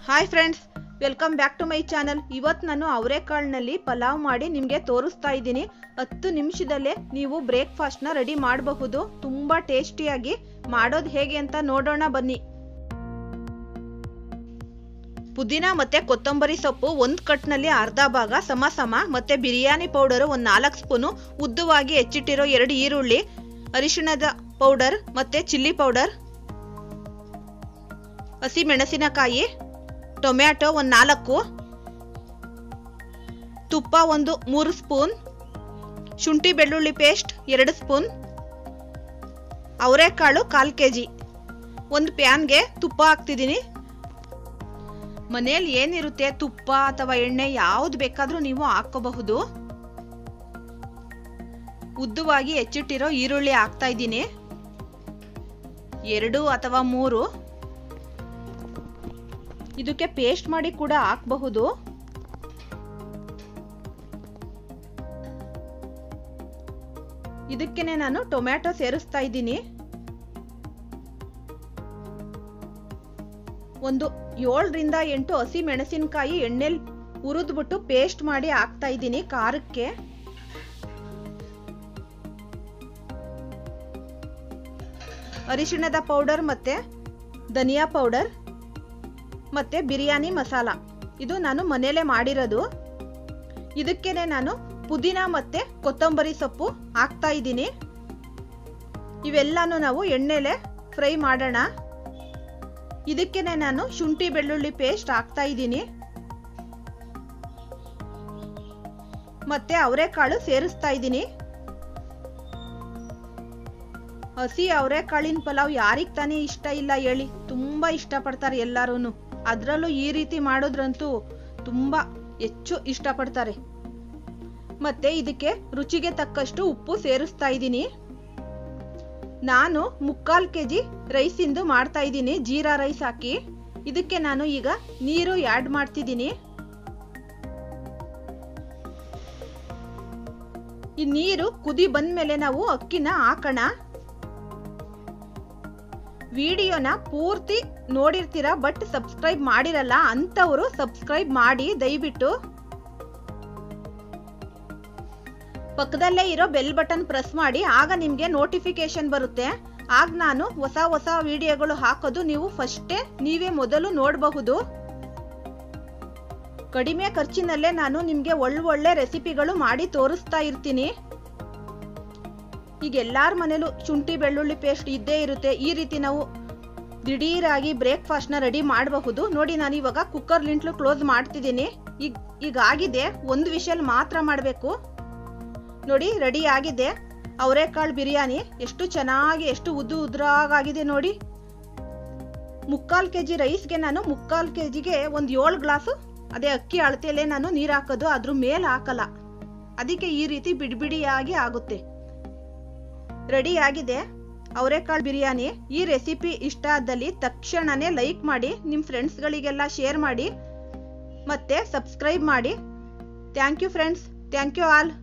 hi friends welcome back to my channel ಇವತ್ತು ನಾನು ಅವರೆಕಾಳಿನಲ್ಲಿ ಪಲಾವ್ ಮಾಡಿ ನಿಮಗೆ ತೋರಿಸ್ತಾ ಇದ್ದೀನಿ ಹತ್ತು ನಿಮಿಷದಲ್ಲೇ ನೀವು ಬ್ರೇಕ್ಫಾಸ್ಟ್ನ ರೆಡಿ ಮಾಡಬಹುದು ತುಂಬ ಟೇಸ್ಟಿಯಾಗಿ ಮಾಡೋದು ಹೇಗೆ ಅಂತ ನೋಡೋಣ ಬನ್ನಿ ಪುದೀನ ಮತ್ತೆ ಕೊತ್ತಂಬರಿ ಸೊಪ್ಪು ಒಂದು ಕಟ್ನಲ್ಲಿ ಅರ್ಧ ಭಾಗ ಸಮ ಸಮ ಮತ್ತೆ ಬಿರಿಯಾನಿ ಪೌಡರ್ ಒಂದು ನಾಲ್ಕು ಸ್ಪೂನು ಉದ್ದವಾಗಿ ಹೆಚ್ಚಿಟ್ಟಿರೋ ಎರಡು ಈರುಳ್ಳಿ ಅರಿಶಿಣದ ಪೌಡರ್ ಮತ್ತೆ ಚಿಲ್ಲಿ ಪೌಡರ್ ಹಸಿ ಮೆಣಸಿನಕಾಯಿ ಟೊಮ್ಯಾಟೊ ಒಂದು ನಾಲ್ಕು ತುಪ್ಪ ಒಂದು ಮೂರು ಸ್ಪೂನ್ ಶುಂಠಿ ಬೆಳ್ಳುಳ್ಳಿ ಪೇಸ್ಟ್ ಎರಡು ಸ್ಪೂನ್ ಅವರೆಕಾಳು ಕಾಲು ಕೆ ಜಿ ಒಂದು ಪ್ಯಾನ್ಗೆ ತುಪ್ಪ ಹಾಕ್ತಿದ್ದೀನಿ ಮನೇಲಿ ಏನಿರುತ್ತೆ ತುಪ್ಪ ಅಥವಾ ಎಣ್ಣೆ ಯಾವ್ದು ಬೇಕಾದ್ರೂ ನೀವು ಹಾಕೋಬಹುದು ಉದ್ದವಾಗಿ ಹೆಚ್ಚಿಟ್ಟಿರೋ ಈರುಳ್ಳಿ ಹಾಕ್ತಾ ಇದ್ದೀನಿ ಎರಡು ಅಥವಾ ಮೂರು ಇದಕ್ಕೆ ಪೇಸ್ಟ್ ಮಾಡಿ ಕೂಡ ಹಾಕಬಹುದು ಇದಕ್ಕೇನೆ ನಾನು ಟೊಮ್ಯಾಟೊ ಸೇರಿಸ್ತಾ ಇದ್ದೀನಿ ಒಂದು ಏಳರಿಂದ ಎಂಟು ಹಸಿ ಮೆಣಸಿನಕಾಯಿ ಎಣ್ಣೆಲಿ ಹುರಿದ್ಬಿಟ್ಟು ಪೇಸ್ಟ್ ಮಾಡಿ ಹಾಕ್ತಾ ಇದ್ದೀನಿ ಖಾರಕ್ಕೆ ಅರಿಶಿಣದ ಪೌಡರ್ ಮತ್ತೆ ಧನಿಯಾ ಪೌಡರ್ ಮತ್ತೆ ಬಿರಿಯಾನಿ ಮಸಾಲ ಇದು ನಾನು ಮನೇಲೆ ಮಾಡಿರೋದು ಇದಕ್ಕೇನೆ ನಾನು ಪುದೀನ ಮತ್ತೆ ಕೊತ್ತಂಬರಿ ಸೊಪ್ಪು ಹಾಕ್ತಾ ಇದ್ದೀನಿ ಇವೆಲ್ಲಾನು ನಾವು ಎಣ್ಣೆಲೆ ಫ್ರೈ ಮಾಡೋಣ ಇದಕ್ಕೇನೆ ನಾನು ಶುಂಠಿ ಬೆಳ್ಳುಳ್ಳಿ ಪೇಸ್ಟ್ ಹಾಕ್ತಾ ಇದ್ದೀನಿ ಮತ್ತೆ ಅವರೆಕಾಳು ಸೇರಿಸ್ತಾ ಇದ್ದೀನಿ ಹಸಿ ಅವರೆಕಾಳಿನ ಪಲಾವ್ ಯಾರಿಗ್ ತಾನೇ ಇಷ್ಟ ಇಲ್ಲ ಹೇಳಿ ತುಂಬಾ ಇಷ್ಟಪಡ್ತಾರೆ ಎಲ್ಲಾರು ಅದರಲ್ಲೂ ಈ ರೀತಿ ಮಾಡೋದ್ರಂತೂ ತುಂಬಾ ಹೆಚ್ಚು ಇಷ್ಟಪಡ್ತಾರೆ ಮತ್ತೆ ಇದಕ್ಕೆ ರುಚಿಗೆ ತಕ್ಕಷ್ಟು ಉಪ್ಪು ಸೇರಿಸ್ತಾ ಇದ್ದೀನಿ ನಾನು ಮುಕ್ಕಾಲ್ ಕೆ ಜಿ ರೈಸಿಂದು ಮಾಡ್ತಾ ಇದ್ದೀನಿ ಜೀರಾ ರೈಸ್ ಹಾಕಿ ಇದಕ್ಕೆ ನಾನು ಈಗ ನೀರು ಆ್ಯಡ್ ಮಾಡ್ತಿದ್ದೀನಿ ಈ ನೀರು ಕುದಿ ಬಂದ್ಮೇಲೆ ನಾವು ಅಕ್ಕಿನ ಹಾಕೋಣ ವಿಡಿಯೋನ ಪೂರ್ತಿ ನೋಡಿರ್ತೀರ ಬಟ್ ಸಬ್ಸ್ಕ್ರೈಬ್ ಮಾಡಿರಲ್ಲ ಅಂತವರು ಸಬ್ಸ್ಕ್ರೈಬ್ ಮಾಡಿ ದಯವಿಟ್ಟು ಪಕ್ಕದಲ್ಲೇ ಇರೋ ಬೆಲ್ ಬಟನ್ ಪ್ರೆಸ್ ಮಾಡಿ ಆಗ ನಿಮಗೆ ನೋಟಿಫಿಕೇಶನ್ ಬರುತ್ತೆ ಆಗ ನಾನು ಹೊಸ ಹೊಸ ವಿಡಿಯೋಗಳು ಹಾಕೋದು ನೀವು ಫಸ್ಟೇ ನೀವೇ ಮೊದಲು ನೋಡಬಹುದು ಕಡಿಮೆ ಖರ್ಚಿನಲ್ಲೇ ನಾನು ನಿಮಗೆ ಒಳ್ಳೊಳ್ಳೆ ರೆಸಿಪಿಗಳು ಮಾಡಿ ತೋರಿಸ್ತಾ ಇರ್ತೀನಿ ಈಗ ಎಲ್ಲಾರ ಮನೇಲೂ ಶುಂಠಿ ಬೆಳ್ಳುಳ್ಳಿ ಪೇಸ್ಟ್ ಇದ್ದೇ ಇರುತ್ತೆ ಈ ರೀತಿ ನಾವು ದಿಢೀರಾಗಿ ಬ್ರೇಕ್ಫಾಸ್ಟ್ನ ರೆಡಿ ಮಾಡಬಹುದು ನೋಡಿ ನಾನು ಇವಾಗ ಕುಕ್ಕರ್ ಲಿಂಟ್ಲು ಕ್ಲೋಸ್ ಮಾಡ್ತಿದ್ದೀನಿ ಈಗ ಈಗ ಆಗಿದೆ ಒಂದು ವಿಷಲ್ ಮಾತ್ರ ಮಾಡಬೇಕು ನೋಡಿ ರೆಡಿ ಆಗಿದೆ ಅವರೆಕಾಳು ಬಿರಿಯಾನಿ ಎಷ್ಟು ಚೆನ್ನಾಗಿ ಎಷ್ಟು ಉದ್ದು ಉದ್ರಾಗಿದೆ ನೋಡಿ ಮುಕ್ಕಾಲು ಕೆ ಜಿ ರೈಸ್ಗೆ ನಾನು ಮುಕ್ಕಾಲು ಕೆ ಜಿಗೆ ಒಂದು ಏಳು ಗ್ಲಾಸು ಅದೇ ಅಕ್ಕಿ ಅಳತೆಯಲ್ಲೇ ನಾನು ನೀರು ಹಾಕೋದು ಅದ್ರ ಮೇಲೆ ಹಾಕಲ್ಲ ಅದಕ್ಕೆ ಈ ರೀತಿ ಬಿಡಿಬಿಡಿಯಾಗಿ ಆಗುತ್ತೆ ರೆಡಿ ಆಗಿದೆ ಅವರೆಕಾಳು ಬಿರಿಯಾನಿ ಈ ರೆಸಿಪಿ ಇಷ್ಟ ಆದಲ್ಲಿ ತಕ್ಷಣನೇ ಲೈಕ್ ಮಾಡಿ ನಿಮ್ಮ ಫ್ರೆಂಡ್ಸ್ಗಳಿಗೆಲ್ಲ ಶೇರ್ ಮಾಡಿ ಮತ್ತೆ ಸಬ್ಸ್ಕ್ರೈಬ್ ಮಾಡಿ thank you friends thank you all